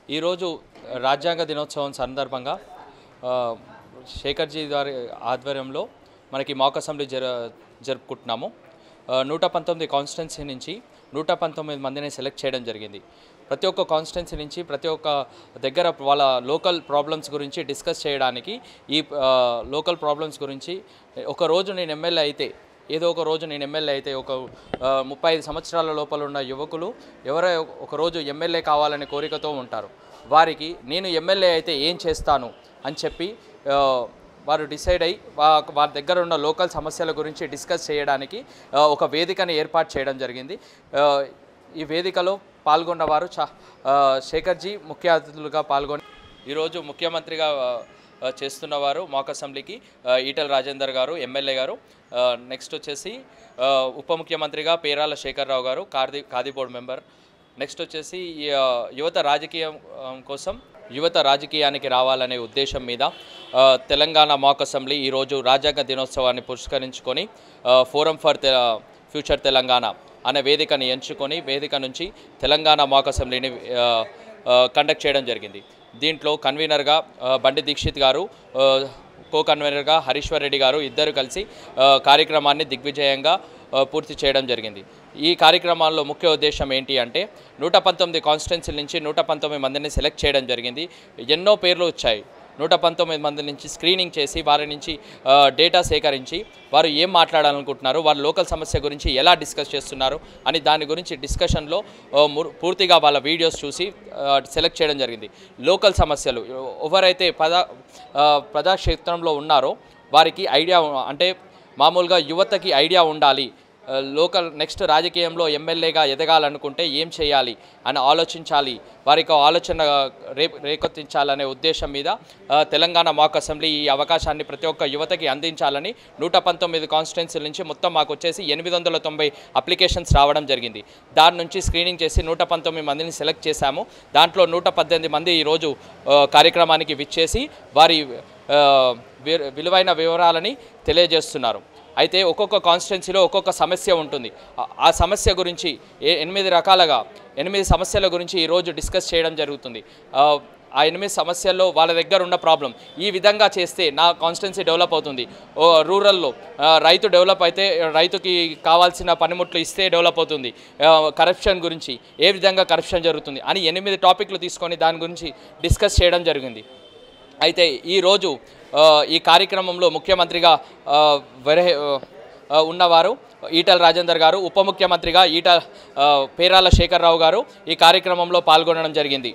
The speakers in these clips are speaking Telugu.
ఈరోజు రాజ్యాంగ దినోత్సవం సందర్భంగా ఆ, శేఖర్జీ గారి ఆధ్వర్యంలో మనకి మాక్ అసెంబ్లీ జర జరుపుకుంటున్నాము ఆ, నూట పంతొమ్మిది కాన్స్టిట్యున్సీ నుంచి నూట పంతొమ్మిది మందిని సెలెక్ట్ చేయడం జరిగింది ప్రతి ఒక్క కాన్స్టిట్యున్సీ నుంచి ప్రతి ఒక్క దగ్గర వాళ్ళ లోకల్ ప్రాబ్లమ్స్ గురించి డిస్కస్ చేయడానికి ఈ ఆ, లోకల్ ప్రాబ్లమ్స్ గురించి ఒక రోజు నేను ఎమ్మెల్యే అయితే ఏదో ఒక రోజు నేను ఎమ్మెల్యే అయితే ఒక ఆ, ముప్పై ఐదు సంవత్సరాల లోపల ఉన్న యువకులు ఎవరో ఒక రోజు ఎమ్మెల్యే కావాలనే కోరికతో ఉంటారు వారికి నేను ఎమ్మెల్యే అయితే ఏం చేస్తాను అని చెప్పి ఆ, వారు డిసైడ్ అయ్యి వా- వారి దగ్గర ఉన్న లోకల్ సమస్యల గురించి డిస్కస్ చేయడానికి ఆ, ఒక వేదికను ఏర్పాటు చేయడం జరిగింది ఆ, ఈ వేదికలో పాల్గొన్న వారు చా ఆ, శేఖర్జీ ముఖ్య అతిథులుగా పాల్గొని ఈరోజు ముఖ్యమంత్రిగా ఆ, ఆ, చేస్తున్నవారు మాక్ అసెంబ్లీకి ఆ, ఈటల రాజేందర్ గారు ఎమ్మెల్యే గారు ఆ, నెక్స్ట్ వచ్చేసి ఆ, ఉప ముఖ్యమంత్రిగా పేరాల శేఖర్రావు గారు కార్ది ఖాదీ బోర్డు మెంబర్ నెక్స్ట్ వచ్చేసి ఈ, ఆ, యువత రాజకీయం ఆ, కోసం యువత రాజకీయానికి రావాలనే ఉద్దేశం మీద ఆ, తెలంగాణ మాక్ అసెంబ్లీ ఈరోజు రాజ్యాంగ దినోత్సవాన్ని పురస్కరించుకొని ఆ, ఫోరం ఫర్ తె ఫ్యూచర్ తెలంగాణ అనే వేదికని ఎంచుకొని వేదిక నుంచి తెలంగాణ మాక్ అసెంబ్లీని ఆ, ఆ, కండక్ట్ చేయడం జరిగింది దీంట్లో కన్వీనర్గా ఆ, బండి దీక్షిత్ గారు ఆ, కో కన్వీనర్గా హరీశ్వర్ రెడ్డి గారు ఇద్దరు కలిసి ఆ, కార్యక్రమాన్ని దిగ్విజయంగా ఆ, పూర్తి చేయడం జరిగింది ఈ కార్యక్రమాల్లో ముఖ్య ఉద్దేశం ఏంటి అంటే నూట పంతొమ్మిది కాన్స్టిట్యున్సీల నుంచి నూట పంతొమ్మిది మందిని సెలెక్ట్ చేయడం జరిగింది ఎన్నో పేర్లు వచ్చాయి నూట పంతొమ్మిది మంది నుంచి స్క్రీనింగ్ చేసి వారి నుంచి ఆ, డేటా సేకరించి వారు ఏం మాట్లాడాలనుకుంటున్నారు వారి లోకల్ సమస్య గురించి ఎలా డిస్కస్ చేస్తున్నారు అని దాని గురించి డిస్కషన్లో ఆ, ము- పూర్తిగా వాళ్ళ వీడియోస్ చూసి ఆ, సెలెక్ట్ చేయడం జరిగింది లోకల్ సమస్యలు ఎవరైతే ప్రజా ఆ, ప్రజాక్షేత్రంలో ఉన్నారో వారికి ఐడియా ఉ- అంటే మామూలుగా యువతకి ఐడియా ఉండాలి ఆ, లోకల్ నెక్స్ట్ రాజకీయంలో ఎమ్మెల్యేగా ఎదగాలనుకుంటే ఏం చేయాలి అని ఆలోచించాలి వారికి ఆ ఆలోచన రే రేకొత్తించాలనే ఉద్దేశం మీద ఆ, తెలంగాణ మాక్ అసెంబ్లీ ఈ అవకాశాన్ని ప్రతి ఒక్క యువతకి అందించాలని నూట పంతొమ్మిది కాన్స్టిట్యున్సీల నుంచి మొత్తం మాకు వచ్చేసి ఎనిమిది వందల తొంభై అప్లికేషన్స్ రావడం జరిగింది దాని నుంచి స్క్రీనింగ్ చేసి నూట పంతొమ్మిది మందిని సెలెక్ట్ చేశాము దాంట్లో నూట పద్దెనిమిది మంది ఈరోజు ఆ, కార్యక్రమానికి విచ్చేసి వారి ఆ, వి- విలువైన వివరాలని తెలియజేస్తున్నారు అయితే ఒక్కొక్క కాన్స్టిట్యున్సీలో ఒక్కొక్క సమస్య ఉంటుంది ఆ- ఆ సమస్య గురించి ఏ ఎనిమిది రకాలుగా ఎనిమిది సమస్యల గురించి ఈరోజు డిస్కస్ చేయడం జరుగుతుంది ఆ, ఆ ఎనిమిది సమస్యల్లో వాళ్ళ దగ్గర ఉన్న ప్రాబ్లం ఈ విధంగా చేస్తే నా కాన్స్టిట్యున్సీ డెవలప్ అవుతుంది ఓ రూరల్లో ఆ, రైతు డెవలప్ అయితే రైతుకి కావాల్సిన పనిముట్లు ఇస్తే డెవలప్ అవుతుంది కరప్షన్ గురించి ఏ విధంగా కరప్షన్ జరుగుతుంది అని ఎనిమిది టాపిక్లు తీసుకొని దాని గురించి డిస్కస్ చేయడం జరిగింది అయితే ఈరోజు ఆ, ఈ కార్యక్రమంలో ముఖ్యమంత్రిగా ఆ, వరే ఆ, ఉన్నవారు ఈటల రాజేందర్ గారు ఉప ముఖ్యమంత్రిగా ఈట ఆ, పేరాల శేఖర్రావు గారు ఈ కార్యక్రమంలో పాల్గొనడం జరిగింది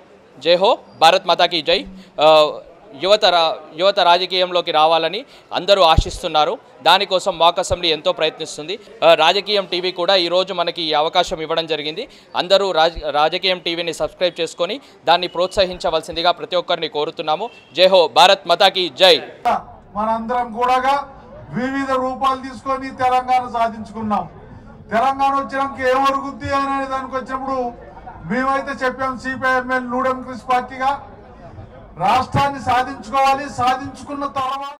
జై హో భారత్ మాతాకి జై ఆ, యువత రా యువత రాజకీయంలోకి రావాలని అందరూ ఆశిస్తున్నారు దానికోసం మాక్ అసెంబ్లీ ఎంతో ప్రయత్నిస్తుంది ఆ, రాజకీయం టీవీ కూడా ఈరోజు మనకి ఈ అవకాశం ఇవ్వడం జరిగింది అందరూ రాజ రాజకీయం టీవీని సబ్స్క్రైబ్ చేసుకొని దాన్ని ప్రోత్సహించవలసిందిగా ప్రతి ఒక్కరిని కోరుతున్నాము జై హో భారత్ మాతాకి జై మనందరం కూడా వివిధ రూపాలు తీసుకొని తెలంగాణ సాధించుకున్నాం తెలంగాణ వచ్చినాక ఏం అరుగుద్ది అనే దానికి వచ్చినప్పుడు మేమైతే చెప్పాం సిపిఐఎంఎల్ నూడెం పార్టీగా రాష్ట్రాన్ని సాధించుకోవాలి సాధించుకున్న తర్వాత